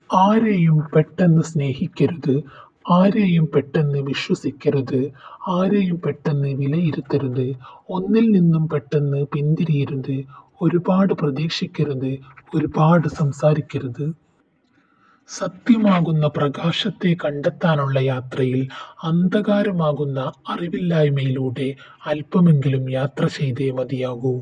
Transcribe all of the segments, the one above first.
ആരെയും പെട്ടെന്ന് സ്നേഹിക്കരുത് ആരെയും പെട്ടെന്ന് വിശ്വസിക്കരുത് ആരെയും പെട്ടെന്ന് വിലയിരുത്തരുത് ഒന്നിൽ നിന്നും പെട്ടെന്ന് പിന്തിരിയരുത് ഒരുപാട് പ്രതീക്ഷിക്കരുത് ഒരുപാട് സംസാരിക്കരുത് സത്യമാകുന്ന പ്രകാശത്തെ കണ്ടെത്താനുള്ള യാത്രയിൽ അന്ധകാരമാകുന്ന അറിവില്ലായ്മയിലൂടെ അല്പമെങ്കിലും യാത്ര ചെയ്തേ മതിയാകൂ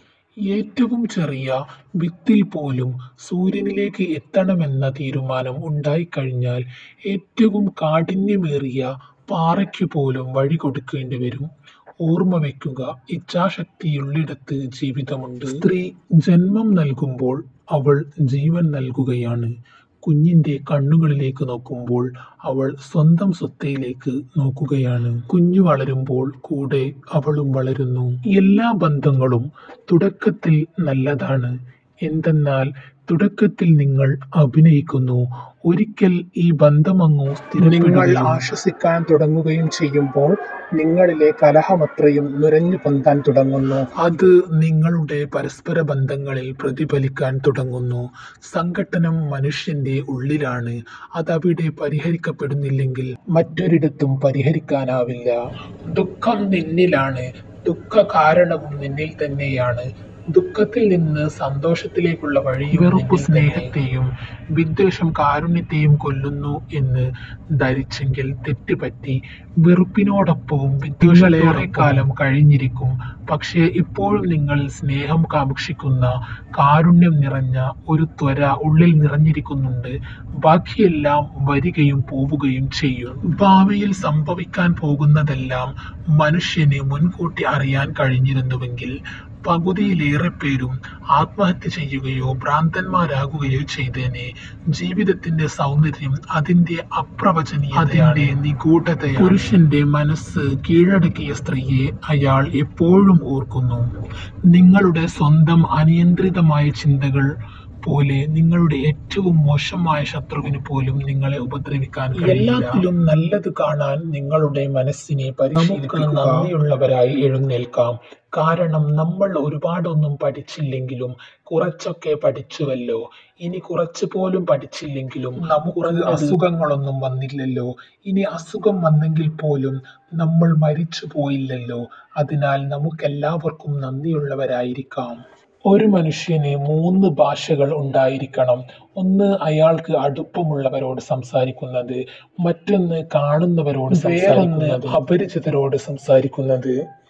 ഏറ്റവും ചെറിയ വിത്തിൽ പോലും സൂര്യനിലേക്ക് എത്തണമെന്ന തീരുമാനം ഉണ്ടായിക്കഴിഞ്ഞാൽ ഏറ്റവും കാഠിന്യമേറിയ പാറയ്ക്കു പോലും വഴി കൊടുക്കേണ്ടി വരും ഓർമ്മ വയ്ക്കുക ഇച്ഛാശക്തിയുള്ളിടത്ത് ജീവിതമുണ്ട് സ്ത്രീ ജന്മം നൽകുമ്പോൾ അവൾ ജീവൻ നൽകുകയാണ് കുഞ്ഞിന്റെ കണ്ണുകളിലേക്ക് നോക്കുമ്പോൾ അവൾ സ്വന്തം സ്വത്തയിലേക്ക് നോക്കുകയാണ് കുഞ്ഞു വളരുമ്പോൾ കൂടെ അവളും വളരുന്നു എല്ലാ ബന്ധങ്ങളും തുടക്കത്തിൽ നല്ലതാണ് എന്തെന്നാൽ തുടക്കത്തിൽ നിങ്ങൾ അഭിനയിക്കുന്നു ഒരിക്കൽ ഈ ബന്ധമങ്ങു നിങ്ങൾ ആശ്വസിക്കാൻ തുടങ്ങുകയും ചെയ്യുമ്പോൾ നിങ്ങളിലെ കലഹമത്രയും നുരഞ്ഞു പൊന്താൻ തുടങ്ങുന്നു അത് നിങ്ങളുടെ പരസ്പര ബന്ധങ്ങളിൽ പ്രതിഫലിക്കാൻ തുടങ്ങുന്നു സംഘട്ടനം മനുഷ്യന്റെ ഉള്ളിലാണ് അതവിടെ പരിഹരിക്കപ്പെടുന്നില്ലെങ്കിൽ മറ്റൊരിടത്തും പരിഹരിക്കാനാവില്ല ദുഃഖം നിന്നിലാണ് ദുഃഖ കാരണവും നിന്നിൽ തന്നെയാണ് ദുഃഖത്തിൽ നിന്ന് സന്തോഷത്തിലേക്കുള്ള വഴി വെറുപ്പ് സ്നേഹത്തെയും വിദ്വേഷം കാരുണ്യത്തെയും കൊല്ലുന്നു എന്ന് ധരിച്ചെങ്കിൽ തെറ്റുപറ്റി വെറുപ്പിനോടൊപ്പവും വിദ്വേഷലേറെ കാലം കഴിഞ്ഞിരിക്കും പക്ഷേ ഇപ്പോഴും നിങ്ങൾ സ്നേഹം കാക്ഷിക്കുന്ന കാരുണ്യം നിറഞ്ഞ ഒരു ത്വര ഉള്ളിൽ നിറഞ്ഞിരിക്കുന്നുണ്ട് ബാക്കിയെല്ലാം വരികയും പോവുകയും ചെയ്യും ഭാവിയിൽ സംഭവിക്കാൻ പോകുന്നതെല്ലാം മനുഷ്യന് മുൻകൂട്ടി അറിയാൻ കഴിഞ്ഞിരുന്നുവെങ്കിൽ പകുതിയിലേറെ പേരും ആത്മഹത്യ ചെയ്യുകയോ ഭ്രാന്തന്മാരാകുകയോ ചെയ്തേനെ ജീവിതത്തിന്റെ സൗന്ദര്യം അതിന്റെ അപ്രവചനീയതയുടെ നിഗൂഢത പുരുഷന്റെ മനസ്സ് കീഴടക്കിയ സ്ത്രീയെ അയാൾ എപ്പോഴും ഓർക്കുന്നു നിങ്ങളുടെ സ്വന്തം അനിയന്ത്രിതമായ ചിന്തകൾ പോലെ നിങ്ങളുടെ ഏറ്റവും മോശമായ ശത്രുവിന് പോലും നിങ്ങളെ ഉപദ്രവിക്കാൻ എല്ലാത്തിലും നല്ലത് കാണാൻ നിങ്ങളുടെ മനസ്സിനെ പരിശീലിപ്പിക്കുക നന്ദിയുള്ളവരായി എഴുന്നേൽക്കാം കാരണം നമ്മൾ ഒരുപാടൊന്നും പഠിച്ചില്ലെങ്കിലും കുറച്ചൊക്കെ പഠിച്ചുവല്ലോ ഇനി കുറച്ച് പോലും പഠിച്ചില്ലെങ്കിലും നമുക്ക് അസുഖങ്ങളൊന്നും വന്നില്ലല്ലോ ഇനി അസുഖം വന്നെങ്കിൽ പോലും നമ്മൾ മരിച്ചു പോയില്ലല്ലോ അതിനാൽ നമുക്കെല്ലാവർക്കും നന്ദിയുള്ളവരായിരിക്കാം ഒരു മനുഷ്യന് മൂന്ന് ഭാഷകൾ ഉണ്ടായിരിക്കണം ഒന്ന് അയാൾക്ക് അടുപ്പമുള്ളവരോട് സംസാരിക്കുന്നത് മറ്റൊന്ന് കാണുന്നവരോട് സംസാരിക്കുന്നത് അപരിചിതരോട് സംസാരിക്കുന്നത്